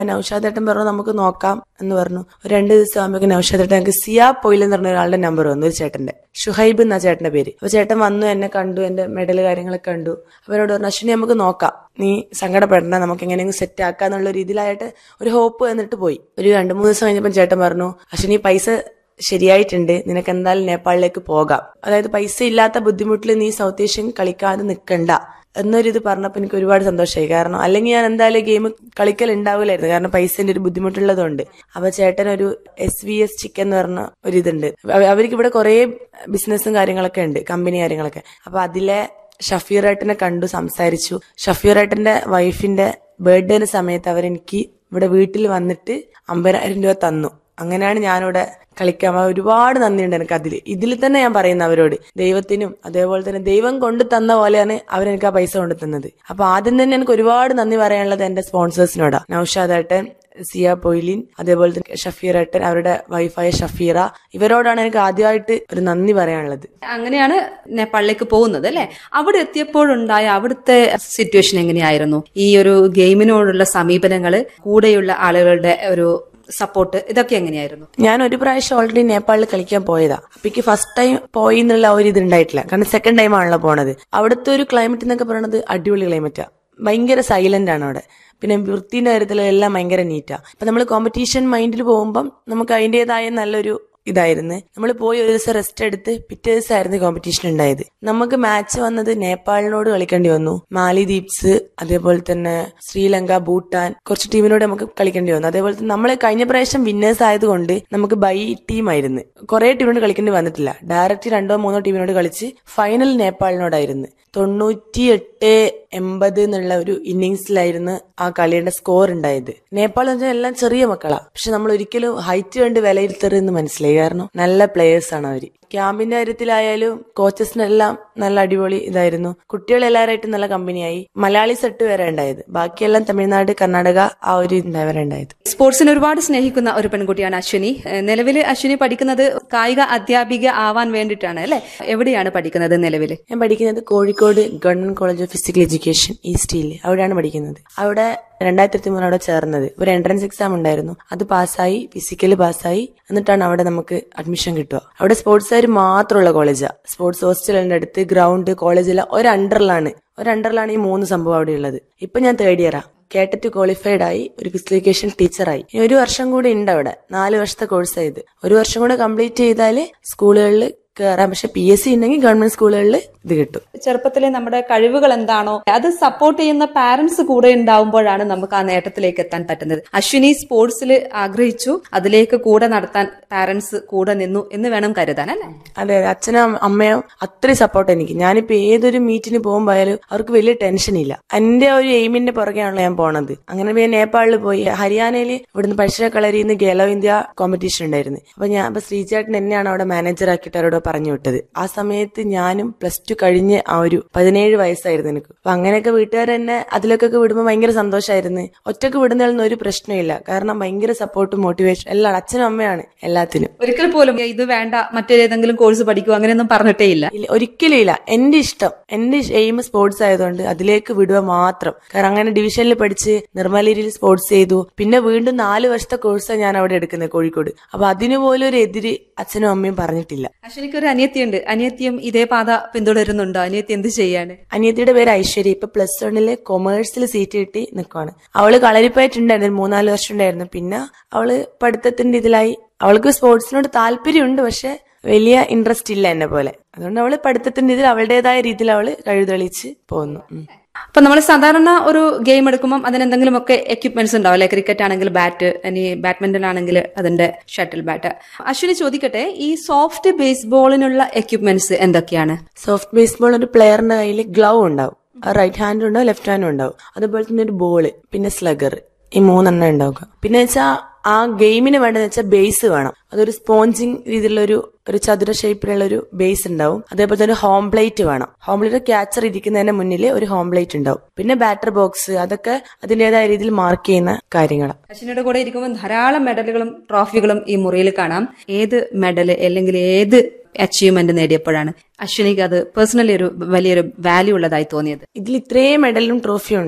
നൌഷാദേട്ടൻ പറഞ്ഞു നമുക്ക് നോക്കാം എന്ന് പറഞ്ഞു ഒരു രണ്ട് ദിവസം ആകുമ്പോഴേക്കും നൌഷാദേട്ടൻ ഞങ്ങൾക്ക് സിയാ പൊയിൽ എന്ന് പറഞ്ഞ ഒരാളുടെ നമ്പർ വന്നു ഒരു ചേട്ടന്റെ ഷുഹൈബ് എന്നാ ചേട്ടന്റെ പേര് അപ്പൊ ചേട്ടൻ വന്നു എന്നെ കണ്ടു എന്റെ മെഡൽ കാര്യങ്ങളൊക്കെ കണ്ടു അപ്പൊ എന്നോട് പറഞ്ഞു അശ്വിനി നമുക്ക് നോക്കാം നീ സങ്കടപ്പെടണ്ട നമുക്ക് എങ്ങനെയെങ്കിലും സെറ്റ് ആക്കാം എന്നുള്ള രീതിയിലായിട്ട് ഒരു ഹോപ്പ് എന്നിട്ട് പോയി ഒരു രണ്ടു മൂന്ന് ദിവസം കഴിഞ്ഞപ്പോൾ ചേട്ടൻ പറഞ്ഞു അശ്വിനി പൈസ ശരിയായിട്ടുണ്ട് നിനക്ക് എന്തായാലും നേപ്പാളിലേക്ക് പോകാം അതായത് പൈസ ഇല്ലാത്ത ബുദ്ധിമുട്ടിൽ നീ സൗത്ത് ഏഷ്യൻ കളിക്കാതെ നിൽക്കണ്ട എന്നൊരിത് പറഞ്ഞപ്പോൾ എനിക്ക് ഒരുപാട് സന്തോഷമായി കാരണം അല്ലെങ്കിൽ ഞാൻ എന്തായാലും ഗെയിം കളിക്കൽ ഉണ്ടാവില്ലായിരുന്നു കാരണം പൈസന്റെ ഒരു ബുദ്ധിമുട്ടുള്ളതുകൊണ്ട് അപ്പൊ ചേട്ടൻ ഒരു എസ് വി എസ് ചിക്കൻ എന്ന് പറഞ്ഞ ഒരു ഇതുണ്ട് അവ- അവർക്ക് ഇവിടെ കുറെ ബിസിനസ്സും കാര്യങ്ങളൊക്കെ ഉണ്ട് കമ്പനി കാര്യങ്ങളൊക്കെ അപ്പൊ അതിലെ ഷഫീറേട്ടനെ കണ്ടു സംസാരിച്ചു ഷഫീറേട്ടന്റെ വൈഫിന്റെ ബർത്ത്ഡേന്റെ സമയത്ത് അവരെനിക്ക് ഇവിടെ വീട്ടിൽ വന്നിട്ട് അമ്പതിനായിരം രൂപ തന്നു അങ്ങനെയാണ് ഞാനിവിടെ കളിക്കാൻ പോയത്. ഒരുപാട് നന്ദിയുണ്ട് എനിക്ക് അതിൽ ഇതിൽ തന്നെ ഞാൻ പറയുന്ന അവരോട് ദൈവത്തിനും അതേപോലെ തന്നെ ദൈവം കൊണ്ട് തന്ന പോലെയാണ് അവരെനിക്ക് ആ പൈസ കൊണ്ട് തന്നത് അപ്പൊ ആദ്യം തന്നെ എനിക്ക് ഒരുപാട് നന്ദി പറയാനുള്ളത് എന്റെ സ്പോൺസേഴ്സിനോടാ നൌഷാദേട്ടൻ സിയ പൊയ്ലിൻ അതേപോലെ തന്നെ ഷഫീർ ഏട്ടൻ അവരുടെ വൈഫായ ഷഫീറ ഇവരോടാണ് എനിക്ക് ആദ്യമായിട്ട് ഒരു നന്ദി പറയാനുള്ളത് അങ്ങനെയാണ് നേപ്പാളിലേക്ക് പോകുന്നത് അല്ലെ അവിടെ എത്തിയപ്പോഴുണ്ടായ അവിടുത്തെ സിറ്റുവേഷൻ എങ്ങനെയായിരുന്നു ഈ ഒരു ഗെയിമിനോടുള്ള സമീപനങ്ങള് കൂടെയുള്ള ആളുകളുടെ ഒരു സപ്പോർട്ട് ഇതൊക്കെ എങ്ങനെയായിരുന്നു ഞാൻ ഒരു പ്രാവശ്യം ഓൾറെഡി നേപ്പാളിൽ കളിക്കാൻ പോയതാ അപ്പൊ എനിക്ക് ഫസ്റ്റ് ടൈം പോയി എന്നുള്ള ആ ഒരു ഇത് ഉണ്ടായിട്ടില്ല കാരണം സെക്കൻഡ് ടൈം ആണല്ലോ പോണത് അവിടുത്തെ ഒരു ക്ലൈമറ്റ് എന്നൊക്കെ പറയുന്നത് അടിപൊളി ക്ലൈമറ്റാ ഭയങ്കര സൈലന്റ് ആണ് അവിടെ പിന്നെ വൃത്തിന്റെ കാര്യത്തിൽ എല്ലാം ഭയങ്കര നീറ്റാ അപ്പൊ നമ്മൾ കോമ്പറ്റീഷൻ മൈൻഡിൽ പോകുമ്പം നമുക്ക് അതിന്റേതായ നല്ലൊരു ഇതായിരുന്നു നമ്മൾ പോയി ഒരു ദിവസം റെസ്റ്റ് എടുത്ത് പിറ്റേ ദിവസമായിരുന്നു കോമ്പറ്റീഷൻ ഉണ്ടായത് നമുക്ക് മാച്ച് വന്നത് നേപ്പാളിനോട് കളിക്കേണ്ടി വന്നു മാലിദ്വീപ്സ് അതേപോലെ തന്നെ ശ്രീലങ്ക ഭൂട്ടാൻ കുറച്ച് ടീമിനോട് നമുക്ക് കളിക്കേണ്ടി വന്നു അതേപോലെ തന്നെ നമ്മൾ കഴിഞ്ഞ പ്രാവശ്യം വിന്നേഴ്സ് ആയതുകൊണ്ട് നമുക്ക് ബൈ ടീമായിരുന്നു കുറെ ടീമിനോട് കളിക്കേണ്ടി വന്നിട്ടില്ല ഡയറക്റ്റ് രണ്ടോ മൂന്നോ ടീമിനോട് കളിച്ച് ഫൈനൽ നേപ്പാളിനോടായിരുന്നു തൊണ്ണൂറ്റി എട്ട് എൺപത് എന്നുള്ള ഒരു ഇന്നിങ്സിലായിരുന്നു ആ കളിയുടെ സ്കോർ ഉണ്ടായത് നേപ്പാൾ എന്ന് വെച്ചാൽ എല്ലാം ചെറിയ മക്കളാ പക്ഷെ നമ്മൾ ഒരിക്കലും ഹൈറ്റ് കണ്ട് വിലയിരുത്തരുതെന്ന് മനസ്സിലായി കാരണം നല്ല പ്ലേയേഴ്സ് ആണ് അവര് ക്യാമ്പിന്റെ കാര്യത്തിലായാലും കോച്ചസിനെല്ലാം നല്ല അടിപൊളി ഇതായിരുന്നു കുട്ടികളെല്ലാവരായിട്ടും നല്ല കമ്പനിയായി മലയാളി സെറ്റ് വരെ ഉണ്ടായത് ബാക്കിയെല്ലാം തമിഴ്നാട് കർണാടക ആ ഒരു ഇതാവരെ ഉണ്ടായത് സ്പോർട്സിനെ ഒരുപാട് സ്നേഹിക്കുന്ന ഒരു പെൺകുട്ടിയാണ് അശ്വിനി നിലവിൽ അശ്വിനി പഠിക്കുന്നത് കായിക അധ്യാപിക ആവാൻ വേണ്ടിയിട്ടാണ് അല്ലെ എവിടെയാണ് പഠിക്കുന്നത് നിലവിൽ ഞാൻ പഠിക്കുന്നത് Kozhikode government college of physical education ഈസ്റ്റിൽ അവിടെയാണ് പഠിക്കുന്നത് അവിടെ രണ്ടായിരത്തി ഇരുപത്തി മൂന്ന് അവിടെ ചേർന്നത് ഒരു എൻട്രൻസ് എക്സാം ഉണ്ടായിരുന്നു അത് പാസ്സായി ഫിസിക്കൽ പാസ്സായി എന്നിട്ടാണ് അവിടെ നമുക്ക് അഡ്മിഷൻ കിട്ടുക അവിടെ സ്പോർട്സുകാർ മാത്രമുള്ള കോളേജാ സ്പോർട്സ് ഹോസ്റ്റലിന്റെ അടുത്ത് ഗ്രൗണ്ട് കോളേജെല്ലാം ഒരു അണ്ടറിലാണ് ഒരു അണ്ടറിലാണ് ഈ മൂന്ന് സംഭവം അവിടെ ഉള്ളത് ഇപ്പൊ ഞാൻ തേർഡ് ഇയറാ കേട്ടിട്ട് ക്വാളിഫൈഡ് ആയി ഒരു ഫിസിക്കൽ ടീച്ചറായി ഇനി ഒരു വർഷം കൂടി ഉണ്ട് അവിടെ നാല് വർഷത്തെ കോഴ്സ് ഇത് ഒരു വർഷം കൂടെ കംപ്ലീറ്റ് ചെയ്താല് സ്കൂളുകളിൽ കയറാം പക്ഷെ പി എസ് സി ഉണ്ടെങ്കിൽ ഗവൺമെന്റ് സ്കൂളുകളിൽ ഇത് കിട്ടും ചെറുപ്പത്തിലെ നമ്മുടെ കഴിവുകൾ എന്താണോ അത് സപ്പോർട്ട് ചെയ്യുന്ന പാരന്റ്സ് കൂടെ ഉണ്ടാവുമ്പോഴാണ് നമുക്ക് ആ നേട്ടത്തിലേക്ക് എത്താൻ പറ്റുന്നത് അശ്വിനി സ്പോർട്സിൽ ആഗ്രഹിച്ചു അതിലേക്ക് കൂടെ നടത്താൻ പാരന്റ്സ് കൂടെ നിന്നു എന്ന് വേണം കരുതാൻ അല്ലെ അതെ അതെ അച്ഛനും അമ്മയും അത്രയും സപ്പോർട്ട് എനിക്ക് ഞാനിപ്പോ ഏതൊരു മീറ്റിന് പോകുമ്പോയാലും അവർക്ക് വലിയ ടെൻഷൻ ഇല്ല എന്റെ ഒരു എയിമിന്റെ പുറകെയാണല്ലോ ഞാൻ പോണത് അങ്ങനെ ഞാൻ നേപ്പാളിൽ പോയി ഹരിയാനയിൽ ഇവിടുന്ന് പഴശ്ശിര കളരിയിൽ നിന്ന് ഗേലോ ഇന്ത്യ കോമ്പറ്റീഷൻ ഉണ്ടായിരുന്നു അപ്പൊ ഞാൻ അപ്പൊ ശ്രീചേട്ടൻ എന്നെയാണ് അവിടെ മാനേജർ ആക്കിയിട്ട് അവരോട് പറഞ്ഞു വിട്ടത് ആ സമയത്ത് ഞാനും പ്ലസ് ടു കഴിഞ്ഞ് ആ ഒരു പതിനേഴ് വയസ്സായിരുന്നു എനിക്ക് അപ്പൊ അങ്ങനെയൊക്കെ വീട്ടുകാർ എന്നെ അതിലൊക്കെ വിടുമ്പോൾ ഭയങ്കര സന്തോഷമായിരുന്നു ഒറ്റക്ക് വിടുന്നതിലൊന്നും ഒരു പ്രശ്നമില്ല കാരണം ഭയങ്കര സപ്പോർട്ടും മോട്ടിവേഷൻ എല്ലാം അച്ഛനും അമ്മയാണ് എല്ലാത്തിനും ഒരിക്കൽ പോലും ഇത് വേണ്ട മറ്റേതെങ്കിലും കോഴ്സ് പഠിക്കുക അങ്ങനെയൊന്നും പറഞ്ഞിട്ടേ ഇല്ല ഇല്ല ഒരിക്കലും ഇല്ല എന്റെ ഇഷ്ടം എന്റെ എയിം സ്പോർട്സ് ആയതുകൊണ്ട് അതിലേക്ക് വിടുക മാത്രം കാരണം അങ്ങനെ ഡിവിഷനിൽ പഠിച്ച് നിർമ്മലരിയിൽ സ്പോർട്സ് ചെയ്തു പിന്നെ വീണ്ടും നാല് വർഷത്തെ കോഴ്സാണ് ഞാൻ അവിടെ എടുക്കുന്നത് കോഴിക്കോട് അപ്പൊ അതിനു പോലും ഒരു എതിര് അച്ഛനും അമ്മയും പറഞ്ഞിട്ടില്ല അശ്വിനിക്ക് ഒരു അനിയത്തിയുണ്ട് അനിയത്തിയും ഇതേ പാത പിന്തുടരുന്നുണ്ടോ അനിയത്തി എന്ത് ചെയ്യാണ് അനിയത്തിയുടെ പേര് ഐശ്വര്യ ഇപ്പൊ പ്ലസ് വണ്ണില് കൊമേഴ്സിൽ സീറ്റ് കിട്ടി നിൽക്കുവാണ് അവള് കളരിപ്പായിട്ടുണ്ടായിരുന്നു ഒരു മൂന്നാല് വർഷം ഉണ്ടായിരുന്നു പിന്നെ അവള് പഠിത്തത്തിന്റെ ഇതിലായി അവൾക്ക് സ്പോർട്സിനോട് താല്പര്യമുണ്ട് പക്ഷെ വലിയ ഇൻട്രസ്റ്റ് ഇല്ല എന്നെ പോലെ അതുകൊണ്ട് അവള് പഠിത്തത്തിന്റെ ഇതിൽ അവളുടേതായ രീതിയിൽ അവള് കഴിവ് തെളിയിച്ച് പോകുന്നു ഉം. അപ്പൊ നമ്മൾ സാധാരണ ഒരു ഗെയിം എടുക്കുമ്പോൾ അതിന് എന്തെങ്കിലും ഒക്കെ എക്യുപ്മെന്റ്സ് ഉണ്ടാവും അല്ലെ ക്രിക്കറ്റ് ആണെങ്കിൽ ബാറ്റ് ഇനി ബാഡ്മിന്റൺ ആണെങ്കിൽ അതിന്റെ ഷട്ടിൽ ബാറ്റ് അശ്വിനി ചോദിക്കട്ടെ ഈ സോഫ്റ്റ് ബേസ്ബോളിനുള്ള എക്യുപ്മെന്റ്സ് എന്തൊക്കെയാണ് സോഫ്റ്റ് ബേസ്ബോൾ ഒരു പ്ലെയറിന്റെ കയ്യിൽ ഗ്ലൗ ഉണ്ടാവും റൈറ്റ് ഹാൻഡും ഉണ്ടാവും ലെഫ്റ്റ് ഹാൻഡും ഉണ്ടാവും അതുപോലെ തന്നെ ഒരു ബോള് പിന്നെ സ്ലഗർ ഈ മൂന്നെണ്ണം ഉണ്ടാവുക പിന്നെ വെച്ചാൽ ആ ഗെയിമിന് വേണ്ടതെന്ന് വെച്ചാൽ ബേസ് വേണം അതൊരു സ്പോഞ്ചിങ് രീതിയിലുള്ള ഒരു ഒരു ചതുര ഷേപ്പിലുള്ള ഒരു ബേസ് ഉണ്ടാവും അതേപോലെ തന്നെ ഹോം പ്ലേറ്റ് വേണം ഹോം പ്ലേറ്റ് ക്യാച്ചർ ഇരിക്കുന്നതിന്റെ മുന്നിൽ ഒരു ഹോം പ്ലേറ്റ് ഉണ്ടാവും പിന്നെ ബാറ്റർ ബോക്സ് അതൊക്കെ അതിന്റേതായ രീതിയിൽ മാർക്ക് ചെയ്യുന്ന കാര്യങ്ങളാണ് അശ്വിനിയുടെ കൂടെ ഇരിക്കുമ്പോൾ ധാരാളം മെഡലുകളും ട്രോഫികളും ഈ മുറിയിൽ കാണാം ഏത് മെഡൽ അല്ലെങ്കിൽ ഏത് അച്ചീവ്മെന്റ് നേടിയപ്പോഴാണ് അശ്വിനിക്ക് അത് പേഴ്സണലി ഒരു വലിയൊരു വാല്യൂ ഉള്ളതായി തോന്നിയത് ഇതിൽ ഇത്രയും മെഡലും ട്രോഫിയും ഉണ്ട്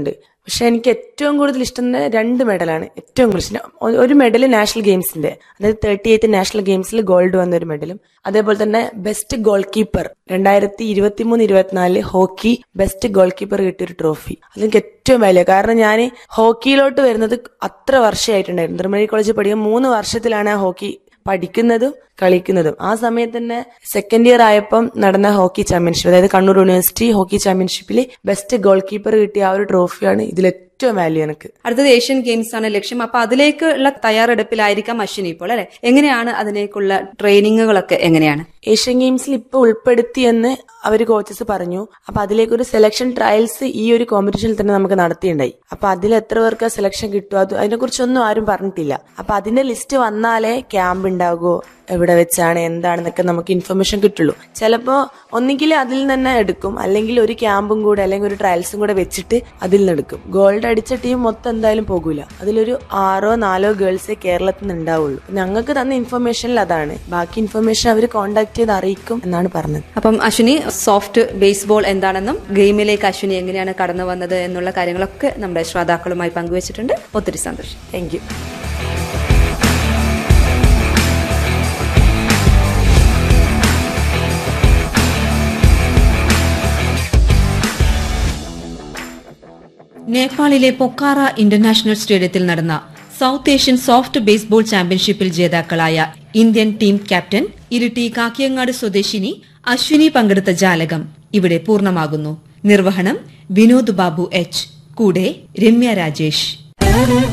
പക്ഷെ എനിക്ക് ഏറ്റവും കൂടുതൽ ഇഷ്ടം തന്നെ രണ്ട് മെഡലാണ് ഏറ്റവും കൂടുതൽ ഇഷ്ടം ഒ- ഒരു മെഡൽ നാഷണൽ ഗെയിംസിന്റെ അതായത് തേർട്ടി എയ്ത്ത് നാഷണൽ ഗെയിംസിൽ ഗോൾഡ് വന്ന ഒരു മെഡലും അതേപോലെ തന്നെ ബെസ്റ്റ് ഗോൾ കീപ്പർ രണ്ടായിരത്തി ഇരുപത്തി മൂന്ന് ഇരുപത്തിനാലില് ഹോക്കി ബെസ്റ്റ് ഗോൾ കീപ്പർ കിട്ടിയ ഒരു ട്രോഫി അതെനിക്ക് ഏറ്റവും വലിയ കാരണം ഞാൻ ഹോക്കിയിലോട്ട് വരുന്നത് അത്ര വർഷമായിട്ടുണ്ടായിരുന്നു ത്രിമണി കോളേജിൽ പഠിക്കാൻ മൂന്ന് വർഷത്തിലാണ് ആ ഹോക്കി പഠിക്കുന്നതും കളിക്കുന്നതും ആ സമയത്ത് തന്നെ സെക്കൻഡ് ഇയർ ആയപ്പം നടന്ന ഹോക്കി ചാമ്പ്യൻഷിപ്പ് അതായത് കണ്ണൂർ യൂണിവേഴ്സിറ്റി ഹോക്കി ചാമ്പ്യൻഷിപ്പിൽ ബെസ്റ്റ് ഗോൾ കീപ്പർ കിട്ടിയ ആ ഒരു ട്രോഫിയാണ് ഇതിൽ ഏറ്റവും വാല്യൂ എനിക്ക് അടുത്തത് ഏഷ്യൻ ഗെയിംസ് ആണ് ലക്ഷ്യം അപ്പൊ അതിലേക്കുള്ള തയ്യാറെടുപ്പിലായിരിക്കാം അശ്വിനി ഇപ്പോൾ അല്ലെ എങ്ങനെയാണ് അതിലേക്കുള്ള ട്രെയിനിങ്ങുകളൊക്കെ എങ്ങനെയാണ് ഏഷ്യൻ ഗെയിംസിൽ ഇപ്പൊ ഉൾപ്പെടുത്തിയെന്ന് അവര് കോച്ചസ് പറഞ്ഞു അപ്പൊ അതിലേക്ക് ഒരു സെലക്ഷൻ ട്രയൽസ് ഈ ഒരു കോമ്പറ്റീഷനിൽ തന്നെ നമുക്ക് നടത്തിയിട്ടുണ്ടായി അപ്പൊ അതിൽ എത്ര പേർക്ക് സെലക്ഷൻ കിട്ടും അത് അതിനെ കുറിച്ചൊന്നും ആരും പറഞ്ഞിട്ടില്ല അപ്പൊ അതിന്റെ ലിസ്റ്റ് വന്നാലേ ക്യാമ്പ് ഉണ്ടാകുമോ എവിടെ വെച്ചാണ് എന്താണെന്നൊക്കെ നമുക്ക് ഇൻഫർമേഷൻ കിട്ടുള്ളൂ ചിലപ്പോ ഒന്നുകിൽ അതിൽ നിന്ന് തന്നെ എടുക്കും അല്ലെങ്കിൽ ഒരു ക്യാമ്പും കൂടെ അല്ലെങ്കിൽ ഒരു ട്രയൽസും കൂടെ വെച്ചിട്ട് അതിൽ നിന്ന് എടുക്കും ഗോൾഡ് അടിച്ച ടീം മൊത്തം എന്തായാലും പോകൂല അതിലൊരു ആറോ നാലോ ഗേൾസേ കേരളത്തിൽ നിന്ന് ഉണ്ടാവുള്ളൂ ഞങ്ങൾക്ക് തന്ന ഇൻഫർമേഷനിൽ അതാണ് ബാക്കി ഇൻഫർമേഷൻ അവർ കോണ്ടാക്ട് ചെയ്ത് അറിയിക്കും എന്നാണ് പറഞ്ഞത് അപ്പം അശ്വിനി സോഫ്റ്റ് ബേസ്ബോൾ എന്താണെന്നും ഗെയിമിലേക്ക് അശ്വിനി എങ്ങനെയാണ് കടന്നു വന്നത് എന്നുള്ള കാര്യങ്ങളൊക്കെ നമ്മുടെ ശ്രോതാക്കളുമായി പങ്കുവച്ചിട്ടുണ്ട് ഒത്തിരി സന്തോഷം താങ്ക് യു നേപ്പാളിലെ പൊക്കാറ ഇന്റർനാഷണൽ സ്റ്റേഡിയത്തിൽ നടന്ന സൗത്ത് ഏഷ്യൻ സോഫ്റ്റ് ബേസ്ബോൾ ചാമ്പ്യൻഷിപ്പിൽ ജേതാക്കളായ Indian team captain Iritty Kakkayangad സ്വദേശിനി അശ്വിനി പങ്കെടുത്ത ജാലകം ഇവിടെ പൂർണ്ണമാകുന്നു നിർവഹണം വിനോദ് ബാബു എച്ച് കൂടെ രമ്യ രാജേഷ്